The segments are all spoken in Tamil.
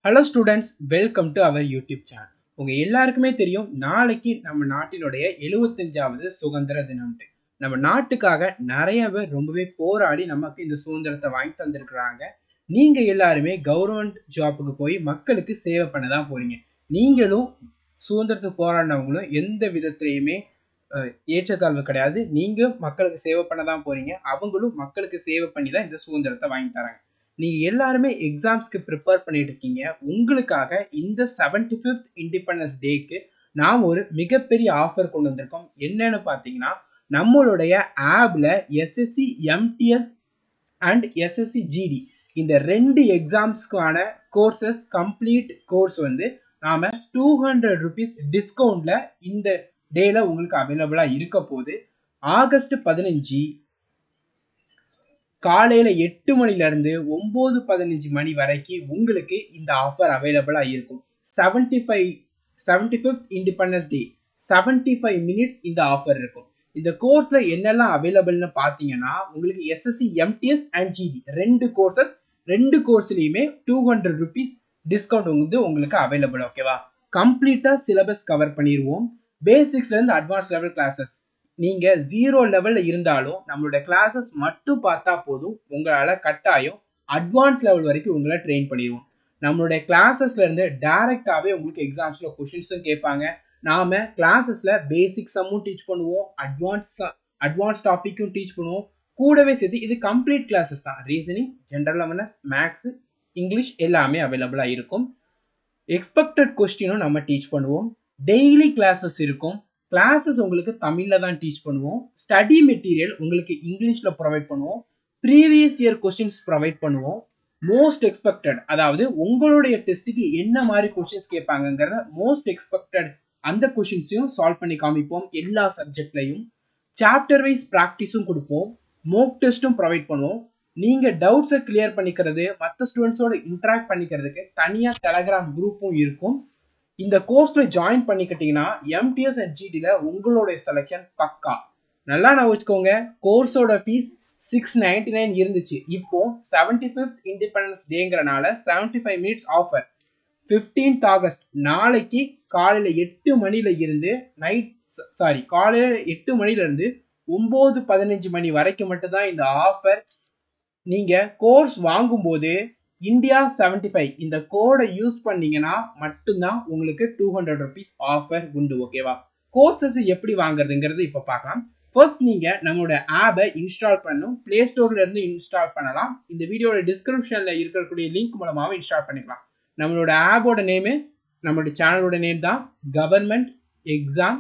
hello students welcome to our YouTube channel உங்கள் எல்லாருக்குமே தெரியும் நாளைக்கு நம்ம நாட்டினுடைய எழுபத்தஞ்சாவது சுதந்திர தினம்ட்டு நம்ம நாட்டுக்காக நிறைய பேர் ரொம்பவே போராடி நமக்கு இந்த சுதந்திரத்தை வாங்கி தந்திருக்கிறாங்க நீங்கள் எல்லாருமே கவர்மெண்ட் ஜாப்புக்கு போய் மக்களுக்கு சேவை பண்ண தான் போறீங்க நீங்களும் சுதந்திரத்துக்கு போராடினவங்களும் எந்த விதத்துலையுமே அஹ், ஏற்றத்தாழ்வு கிடையாது நீங்கள் மக்களுக்கு சேவை பண்ண தான் போறீங்க அவங்களும் மக்களுக்கு சேவை பண்ணி தான் இந்த சுதந்திரத்தை வாங்கி தராங்க நீங்க எல்லாருமே எக்ஸாம்ஸ்க்கு ப்ரிப்பேர் பண்ணிட்டு இருக்கீங்க உங்களுக்காக இந்த செவன்டி ஃபிஃப்த் இண்டிபெண்டன்ஸ் டேக்கு நாம் ஒரு மிகப்பெரிய ஆஃபர் கொண்டு வந்திருக்கோம் என்னன்னு பார்த்தீங்கன்னா நம்மளுடைய ஆப்ல SSC MTS and SSC GD இந்த ரெண்டு எக்ஸாம்ஸ்க்கான கோர்சஸ் கம்ப்ளீட் கோர்ஸ் வந்து நாம டூ ஹண்ட்ரட் ருபீஸ் டிஸ்கவுண்ட்ல இந்த டேல உங்களுக்கு அவைலபிளா இருக்க போகுது ஆகஸ்ட் பதினஞ்சு காலையில எட்டு மணில இருந்து ஒன்பது பதினஞ்சு மணி வரைக்கும் உங்களுக்கு இந்த ஆஃபர் அவைலபிளா இருக்கும் seventy five seventy fifth independence day seventy five minutes இந்த ஆஃபர் இருக்கும் இந்த கோர்ஸ்ல என்னெல்லாம் அவைலபிள்னு பார்த்தீங்கன்னா உங்களுக்கு எஸ்எஸ்சி எம்டிஎஸ் அண்ட் ஜிடி ரெண்டு கோர்சஸ் ரெண்டு கோர்ஸ்லயுமே டூ ஹண்ட்ரட் ருபீஸ் டிஸ்கவுண்ட் வந்து உங்களுக்கு அவைலபிள் ஓகேவா கம்ப்ளீட்டா சிலபஸ் கவர் பண்ணிடுவோம் பேசிக்ஸ்ல இருந்து அட்வான்ஸ் லெவல் கிளாஸஸ் நீங்க ஜீரோ லெவல்ல இருந்தாலும் நம்மளோட கிளாஸஸ் மட்டும் பார்த்தா போதும் உங்களால கட்டாயம் அட்வான்ஸ் லெவல் வரைக்கும் உங்களை ட்ரெயின் பண்ணிடுவோம் நம்மளுடைய கிளாஸஸ்ல இருந்து டைரக்டாவே உங்களுக்கு எக்ஸாம்ஸ்ல கொஷின்ஸும் கேட்பாங்க நாம கிளாஸஸ்ல பேசிக் சம்மும் டீச் பண்ணுவோம் அட்வான்ஸ் அட்வான்ஸ் டாபிக்கும் டீச் பண்ணுவோம் கூடவே சேர்த்து இது கம்ப்ளீட் கிளாஸஸ் தான் reasoning general awareness maths English எல்லாமே அவைலபிளா இருக்கும் எக்ஸ்பெக்டட் கொஸ்டினும் நம்ம டீச் பண்ணுவோம் டெய்லி கிளாஸஸ் இருக்கும் கிளாஸஸ் உங்களுக்கு தமிழில் தான் டீச் பண்ணுவோம் ஸ்டடி மெட்டீரியல் உங்களுக்கு இங்கிலீஷில் ப்ரொவைட் பண்ணுவோம் ப்ரீவியஸ் இயர் கொஸ்டின்ஸ் ப்ரொவைட் பண்ணுவோம் மோஸ்ட் எக்ஸ்பெக்டட் அதாவது உங்களுடைய டெஸ்ட்டுக்கு என்ன மாதிரி கொஸ்டின்ஸ் கேட்பாங்கங்கிறத மோஸ்ட் எக்ஸ்பெக்டட் அந்த கொஷின்ஸையும் சால்வ் பண்ணி காமிப்போம் எல்லா சப்ஜெக்ட்லையும் சாப்டர் வைஸ் ப்ராக்டிஸும் கொடுப்போம் மோக் டெஸ்ட்டும் ப்ரொவைட் பண்ணுவோம் நீங்கள் டவுட்ஸை கிளியர் பண்ணிக்கிறது மற்ற ஸ்டூடெண்ட்ஸோட இன்ட்ராக்ட் பண்ணிக்கிறதுக்கு தனியாக டெலகிராம் குரூப்பும் இருக்கும் இந்த கோர்ஸ்ல ஜாயின் பண்ணிக்கிட்டீங்கன்னா எம்டிஎஸ் அண்ட் ஜிடியில் உங்களுடைய செலெக்ஷன் பக்கா நல்லா நான் வச்சுக்கோங்க கோர்ஸோட ஃபீஸ் சிக்ஸ் நைன்டி நைன் இருந்துச்சு இப்போ செவன்டி ஃபிஃப்த் இண்டிபெண்டன்ஸ் டேங்கிறனால seventy five minutes offer fifteenth August நாளைக்கு காலையில் எட்டு மணில இருந்து நைட் சாரி காலையில் எட்டு மணில இருந்து ஒம்பது பதினஞ்சு மணி வரைக்கும் மட்டும்தான் இந்த ஆஃபர் நீங்கள் கோர்ஸ் வாங்கும்போது இந்தியா செவன்டி ஃபைவ் இந்த கோடை யூஸ் பண்ணீங்கன்னா மட்டும்தான் உங்களுக்கு டூ ஹண்ட்ரட் ருபீஸ் ஆஃபர் உண்டு ஓகேவா கோர்சஸ் எப்படி வாங்குறதுங்கிறது இப்போ பார்க்கலாம் ஃபர்ஸ்ட் நீங்கள் நம்மளோட ஆப்பை இன்ஸ்டால் பண்ணணும் ப்ளே ஸ்டோர்ல இருந்து இன்ஸ்டால் பண்ணலாம் இந்த வீடியோட டிஸ்கிரிப்ஷனில் இருக்கக்கூடிய லிங்க் மூலமாகவும் இன்ஸ்டால் பண்ணிக்கலாம் நம்மளோட ஆப்போட நேமு நம்மளோட சேனலோட நேம் தான் கவர்மெண்ட் எக்ஸாம்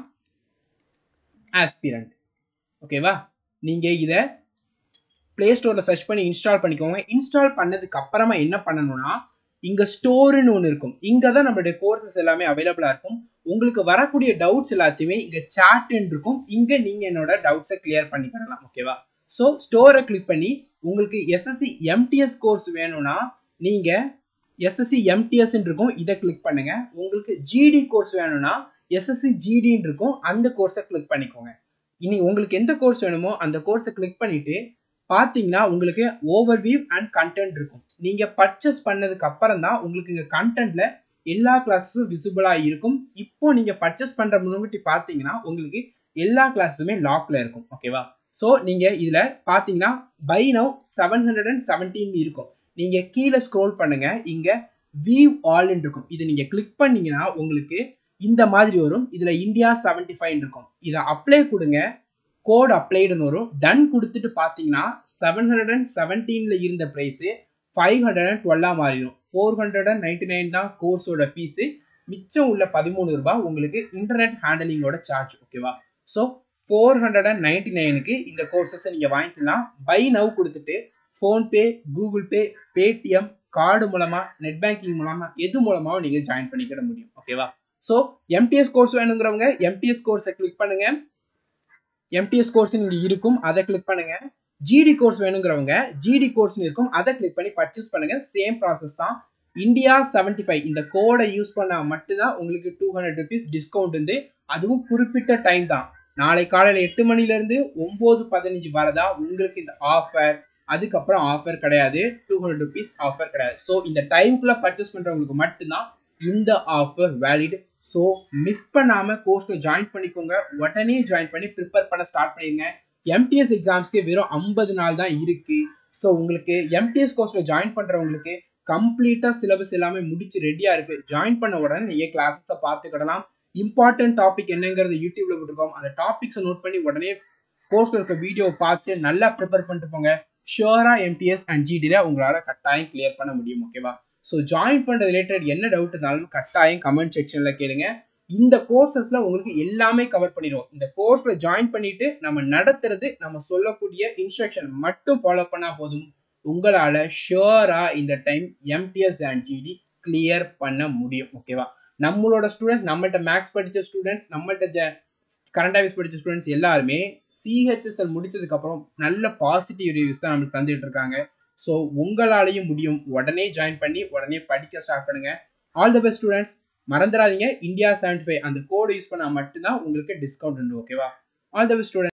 ஆஸ்பிரண்ட் ஓகேவா நீங்கள் இதை ப்ளே ஸ்டோரில் சர்ச் பண்ணி இன்ஸ்டால் பண்ணிக்கோங்க இன்ஸ்டால் பண்ணதுக்கு அப்புறமா என்ன பண்ணணும்னா இங்கே ஸ்டோருன்னு ஒன்று இருக்கும் இங்கே தான் நம்மளுடைய கோர்சஸ் எல்லாமே அவைலபிளாக இருக்கும் உங்களுக்கு வரக்கூடிய டவுட்ஸ் எல்லாத்தையுமே இங்கே சாட்ன்னு இருக்கும் இங்கே நீங்கள் என்னோட டவுட்ஸை கிளியர் பண்ணிக்கலாம் ஓகேவா ஸோ ஸ்டோரை கிளிக் பண்ணி உங்களுக்கு எஸ்எஸ்சி எம்டிஎஸ் கோர்ஸ் வேணும்னா நீங்கள் எஸ்எஸ்சி எம்டிஎஸ்ன்னு இருக்கும் இதை கிளிக் பண்ணுங்க உங்களுக்கு ஜிடி கோர்ஸ் வேணும்னா எஸ்எஸ்சி ஜிடின்னு இருக்கும் அந்த கோர்ஸை கிளிக் பண்ணிக்கோங்க இனி உங்களுக்கு எந்த கோர்ஸ் வேணுமோ அந்த கோர்ஸை கிளிக் பண்ணிட்டு பார்த்தீங்கன்னா உங்களுக்கு ஓவர்வியூ அண்ட் கண்டென்ட் இருக்கும் நீங்கள் பர்ச்சேஸ் பண்ணதுக்கு அப்புறம் தான் உங்களுக்கு இங்கே கண்டென்ட்ல எல்லா கிளாஸஸும் விசிபிளாக இருக்கும் இப்போ நீங்கள் பர்ச்சேஸ் பண்ணுற முன்னாடி பார்த்தீங்கன்னா உங்களுக்கு எல்லா கிளாஸுமே லாக்ல இருக்கும் ஓகேவா ஸோ நீங்கள் இதில் பார்த்தீங்கன்னா by now seven hundred and seventeen இருக்கும் நீங்கள் கீழே ஸ்க்ரோல் பண்ணுங்க இங்கே வியூ ஆல்னு இருக்கும் இதை நீங்கள் கிளிக் பண்ணீங்கன்னா உங்களுக்கு இந்த மாதிரி வரும் இதில் இந்தியா செவன்டி ஃபைவ் இருக்கும் இதை அப்ளை கொடுங்க கோட் அப்ளைடுன்னு வரும் டன் கொடுத்துட்டு பார்த்தீங்கன்னா செவன் ஹண்ட்ரட் அண்ட் செவன்டீனில் இருந்த ப்ரைஸு ஃபைவ் ஹண்ட்ரட் அண்ட் டுவெல்லாக மாறிடும் four hundred and ninety nine தான் கோர்ஸோட ஃபீஸு மிச்சம் உள்ள பதிமூணு ரூபாய் உங்களுக்கு இன்டர்நெட் ஹேண்டலிங்கோட சார்ஜ் ஓகேவா so four hundred and ninety நைனுக்கு இந்த கோர்சஸை நீங்கள் வாங்கிக்கலாம் பை நவ் கொடுத்துட்டு PhonePe Google Pay Paytm card மூலமாக நெட் பேங்கிங் மூலமாக எது மூலமாகவும் நீங்கள் ஜாயின் பண்ணிக்கிட முடியும் ஓகேவா ஸோ எம்டிஎஸ் கோர்ஸ் வேணுங்கிறவங்க எம்டிஎஸ் கோர்ஸை கிளிக் பண்ணுங்க எம்டிஎஸ் கோர்ஸ் இங்கே இருக்கும் அதை கிளிக் பண்ணுங்க ஜிடி கோர்ஸ் வேணுங்கிறவங்க ஜிடி கோர்ஸ் இருக்கும் அதை கிளிக் பண்ணி பர்ச்சேஸ் பண்ணுங்க சேம் ப்ராசஸ் தான் இந்தியா செவன்டி ஃபைவ் இந்த கோடை யூஸ் பண்ணால் மட்டும்தான் உங்களுக்கு டூ ஹண்ட்ரட் ருபீஸ் டிஸ்கவுண்ட் வந்து அதுவும் குறிப்பிட்ட டைம் தான் நாளை காலையில் எட்டு மணிலேருந்து ஒம்பது பதினஞ்சு வரதா உங்களுக்கு இந்த ஆஃபர் அதுக்கப்புறம் ஆஃபர் கிடையாது டூ ஹண்ட்ரட் ருபீஸ் ஆஃபர் கிடையாது ஸோ இந்த டைம்குள்ளே பர்ச்சேஸ் பண்ணுறவங்களுக்கு மட்டும்தான் இந்த ஆஃபர் வேலிட் ஸோ மிஸ் பண்ணாமல் கோர்ஸில் ஜாயின் பண்ணிக்கோங்க உடனே ஜாயின் பண்ணி ப்ரிப்பேர் பண்ண ஸ்டார்ட் பண்ணிடுங்க எம்டிஎஸ் எக்ஸாம்ஸ்க்கு வெறும் ஐம்பது நாள் தான் இருக்கு ஸோ உங்களுக்கு எம்டிஎஸ் கோர்ஸில் ஜாயின் பண்ணுறவங்களுக்கு கம்ப்ளீட்டாக சிலபஸ் எல்லாமே முடிச்சு ரெடியாக இருக்கு ஜாயின் பண்ண உடனே நீங்கள் கிளாஸஸை பார்த்துக்கிடலாம் இம்பார்ட்டன்ட் டாபிக் என்னங்கிறது யூடியூப்ல போட்டிருக்கோம் அந்த டாபிக்ஸை நோட் பண்ணி உடனே கோர்ஸில் இருக்க வீடியோ பார்த்து நல்லா ப்ரிப்பேர் பண்ணிட்டு போங்க ஷியோராக எம்டிஎஸ் அண்ட் ஜிடியில் உங்களால் கட்டாயம் கிளியர் பண்ண முடியும் ஓகேவா ஸோ ஜாயின் பண்ணுற ரிலேட்டட் என்ன டவுட் இருந்தாலும் கட்டாயம் கமெண்ட் செக்ஷனில் கேளுங்க இந்த கோர்சஸ்ல உங்களுக்கு எல்லாமே கவர் பண்ணிடுவோம் இந்த கோர்ஸ்ல ஜாயின் பண்ணிட்டு நம்ம நடத்துறது நம்ம சொல்லக்கூடிய இன்ஸ்ட்ரக்ஷன் மட்டும் ஃபாலோ பண்ணா போதும் உங்களால ஷியோரா இந்த time MTS and GD clear பண்ண முடியும் ஓகேவா நம்மளோட ஸ்டூடெண்ட்ஸ் நம்மள்ட்ட மேக்ஸ் படித்த ஸ்டூடெண்ட்ஸ் நம்மள்ட்ட கரண்ட் அஃபேர்ஸ் படித்த ஸ்டூடெண்ட்ஸ் எல்லாருமே சிஹெச்எஸ்எல் முடிச்சதுக்கு அப்புறம் நல்ல பாசிட்டிவ் ரிவ்யூஸ் தான் நம்மளுக்கு தந்துட்டு இருக்காங்க ஸோ உங்களாலையும் முடியும் உடனே ஜாயின் பண்ணி உடனே படிக்க ஸ்டார்ட் பண்ணுங்க ஆல் த பெஸ்ட் ஸ்டூடெண்ட்ஸ் மறந்துடாதீங்க இந்தியா செவன்டி ஃபைவ் அந்த கோடு யூஸ் பண்ணால் மட்டும்தான் உங்களுக்கு டிஸ்கவுண்ட் உண்டு ஓகேவா ஆல் த பெஸ்ட் ஸ்டூடெண்ட்